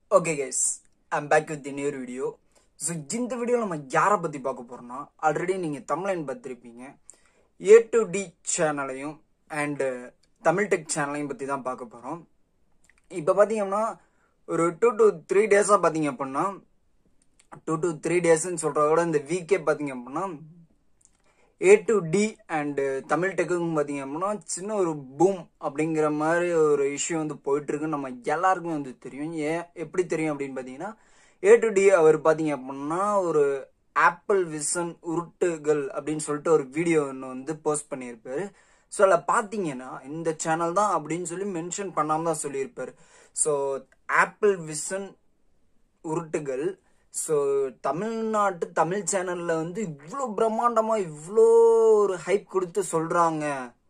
okay guys I'm back with new video so இந்த video நம்ம யாரை பற்றி பார்க்க போகிறோம்னா ஆல்ரெடி நீங்கள் தமிழ்லைன் பார்த்துருப்பீங்க ஏ டு டி சேனலையும் அண்டு தமிழ் டெக் சேனலையும் பற்றி தான் பார்க்க போகிறோம் இப்போ பார்த்தீங்கன்னா ஒரு டூ டு த்ரீ டேஸாக பார்த்தீங்க அப்படின்னா டூ டு த்ரீ டேஸ்ன்னு சொல்கிறத விட இந்த வீக்கே பார்த்தீங்க அப்படின்னா A two D and Tamil டெக்குக்கும் பார்த்தீங்க அப்படின்னா சின்ன ஒரு பூம் அப்படிங்கிற மாதிரி ஒரு இஷ்யூ வந்து போயிட்டு இருக்குன்னு நம்ம எல்லாருக்குமே வந்து தெரியும் ஏன் எப்படி தெரியும் அப்படின்னு பார்த்தீங்கன்னா ஏ டு டி அவர் பார்த்தீங்க அப்படின்னா ஒரு ஆப்பிள் விசன் உருட்டுகள் அப்படின்னு சொல்லிட்டு ஒரு வீடியோ ஒன்று வந்து போஸ்ட் பண்ணியிருப்பாரு ஸோ அதில் பார்த்தீங்கன்னா இந்த சேனல் தான் அப்படின்னு சொல்லி மென்ஷன் பண்ணாமல் தான் சொல்லியிருப்பாரு ஸோ ஆப்பிள் விசன் உருட்டுகள் ஸோ தமிழ்நாட்டு தமிழ் சேனல்ல வந்து இவ்வளோ பிரம்மாண்டமா இவ்வளோ ஒரு ஹைப் கொடுத்து சொல்றாங்க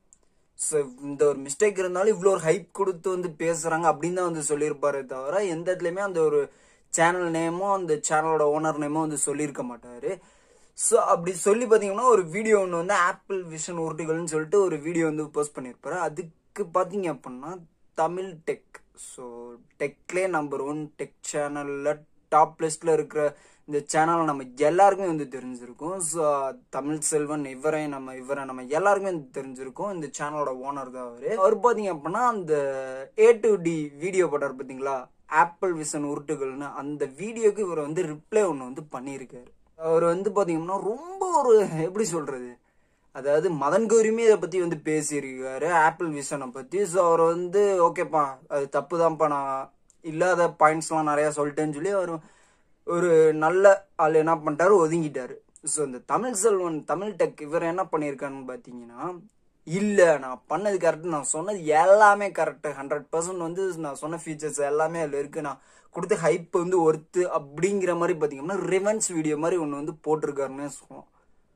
ஸோ இந்த ஒரு மிஸ்டேக் இருந்தாலும் இவ்வளோ ஒரு ஹைப் கொடுத்து வந்து பேசுறாங்க அப்படின்னு தான் வந்து சொல்லியிருப்பாரே தவிர எந்த இடத்துலையுமே அந்த ஒரு சேனல் நேமோ அந்த சேனலோட ஓனர் நேமோ வந்து சொல்லியிருக்க மாட்டாரு ஸோ அப்படி சொல்லி பார்த்தீங்கன்னா ஒரு வீடியோ ஒன்று வந்து ஆப்பிள் விஷன் உருட்டுகள்னு சொல்லிட்டு ஒரு வீடியோ வந்து போஸ்ட் பண்ணியிருப்பாரு அதுக்கு பார்த்தீங்க அப்படின்னா தமிழ் டெக் ஸோ டெக்லேயே நம்பர் ஒன் டெக் சேனலில் டாப் லிஸ்ட்ல இருக்கிற இந்த சேனல் நம்ம எல்லாருக்குமே வந்து தெரிஞ்சிருக்கும் ஸோ தமிழ் செல்வன் இவரை நம்ம இவரை நம்ம எல்லாருக்குமே வந்து தெரிஞ்சிருக்கும் இந்த சேனலோட ஓனர் தான் அவரு அவர் பார்த்தீங்க அப்படின்னா அந்த ஏ டு டி வீடியோ போட்டார் பார்த்தீங்களா ஆப்பிள் விசன் உருட்டுகள்னு அந்த வீடியோக்கு இவர் வந்து ரிப்ளை ஒன்று வந்து பண்ணியிருக்காரு அவர் வந்து பார்த்தீங்கன்னா ரொம்ப ஒரு எப்படி சொல்றது அதாவது மதன் கௌரியுமே இதை பத்தி வந்து பேசியிருக்காரு ஆப்பிள் விஷனை பத்தி ஸோ அவர் வந்து ஓகேப்பா அது தப்பு தான்ப்பா நான் இல்லாத பாயிண்ட்ஸ்லாம் நிறைய சொல்லிட்டேன்னு சொல்லி அவர் ஒரு நல்ல ஆள் என்ன பண்ணிட்டாரு ஒதுங்கிட்டாரு ஸோ இந்த தமிழ் செல்வன் தமிழ் டெக் இவர் என்ன பண்ணியிருக்காருன்னு பார்த்தீங்கன்னா இல்லை நான் பண்ணது கரெக்ட் நான் சொன்னது எல்லாமே கரெக்டு ஹண்ட்ரட் பர்சன்ட் வந்து நான் சொன்ன ஃபீச்சர்ஸ் எல்லாமே அதில் இருக்கு நான் கொடுத்த ஹைப் வந்து ஒர்த்து அப்படிங்கிற மாதிரி பார்த்தீங்கன்னா ரிவென்ஸ் வீடியோ மாதிரி ஒன்று வந்து போட்டிருக்காருன்னே சொல்லுவோம்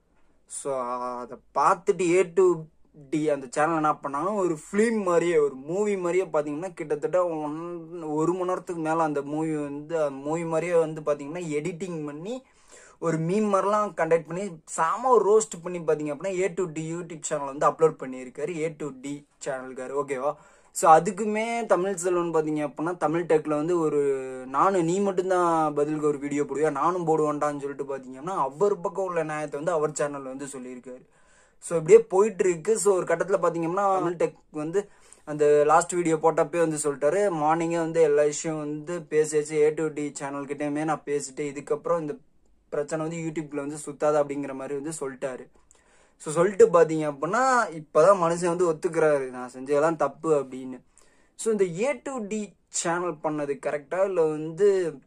ஸோ அதை பார்த்துட்டு ஏ டு டி அந்த சேனல் என்ன பண்ணாங்க ஒரு ஃபிலிம் மாதிரியே ஒரு மூவி மாதிரியே பார்த்தீங்கன்னா கிட்டத்தட்ட ஒன் ஒரு மணி நேரத்துக்கு மேலே அந்த மூவி வந்து அந்த மூவி மாதிரியே வந்து பார்த்தீங்கன்னா எடிட்டிங் பண்ணி ஒரு மீம் மாதிரிலாம் கண்டக்ட் பண்ணி சாம ஒரு ரோஸ்ட் பண்ணி பார்த்தீங்க அப்படின்னா A two D YouTube channel வந்து அப்லோட் பண்ணியிருக்காரு ஏ டு டி சேனலுக்காரு ஓகேவா ஸோ அதுக்குமே தமிழ் செல்வன் பார்த்தீங்க அப்படின்னா தமிழ் டெக்கில் வந்து ஒரு நானும் நீ மட்டும்தான் பதிலுக்கு ஒரு வீடியோ போடுவியா நானும் போடுவேன்டான்னு சொல்லிட்டு பார்த்தீங்கன்னா அவர் பக்கம் உள்ள நியாயத்தை வந்து அவர் சேனல் வந்து சொல்லியிருக்காரு ஸோ இப்படியே போயிட்டு இருக்கு ஸோ ஒரு கட்டத்தில் பார்த்தீங்கன்னா தமிழ் டெக் வந்து அந்த லாஸ்ட் வீடியோ போட்டப்பே வந்து சொல்லிட்டாரு மார்னிங்கே வந்து எல்லா விஷயம் வந்து பேசியாச்சு ஏ டு டி சேனல் கிட்டேயுமே நான் பேசிட்டு இதுக்கப்புறம் இந்த பிரச்சனை வந்து யூடியூப்ல வந்து சுத்தாது அப்படிங்கிற மாதிரி வந்து சொல்லிட்டாரு ஸோ சொல்லிட்டு பார்த்தீங்க அப்படின்னா இப்போதான் மனுஷன் வந்து ஒத்துக்கிறாரு நான் செஞ்சதெல்லாம் தப்பு அப்படின்னு ஸோ இந்த ஏ டு டி சேனல் பண்ணது கரெக்டா இல்லை வந்து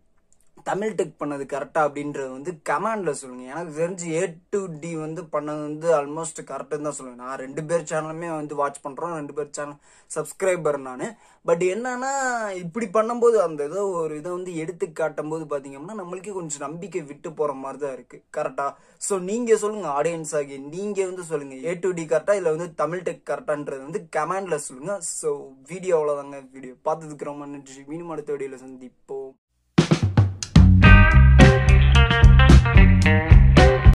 தமிழ் டெக் பண்ணது கரெக்டா அப்படின்றது வந்து கமாண்ட்ல சொல்லுங்க எனக்கு தெரிஞ்சு ஏ டு டி வந்து பண்ணது வந்து ஆல்மோஸ்ட் கரெக்டுன்னு தான் சொல்லுவேன் நான் ரெண்டு பேர் சேனலுமே வந்து வாட்ச் பண்றோம் ரெண்டு பேர் சேனல் சப்ஸ்கிரைபர் நான் பட் என்னன்னா இப்படி பண்ணும்போது அந்த ஏதோ ஒரு இதை வந்து எடுத்து காட்டும் போது பாத்தீங்கன்னா நம்மளுக்கே கொஞ்சம் நம்பிக்கை விட்டு போற மாதிரி தான் இருக்கு கரெக்டா ஸோ நீங்க சொல்லுங்க ஆடியன்ஸ் ஆகி நீங்க வந்து சொல்லுங்க ஏ டு டி கரெக்டா இல்ல வந்து தமிழ் டெக் கரெக்டான்றது வந்து கமெண்ட்ல சொல்லுங்க ஸோ வீடியோ அவ்வளோதாங்க வீடியோ பார்த்ததுக்கு ரொம்ப நன்றி மீண்டும் அடுத்த வீடியோல சந்திப்போம்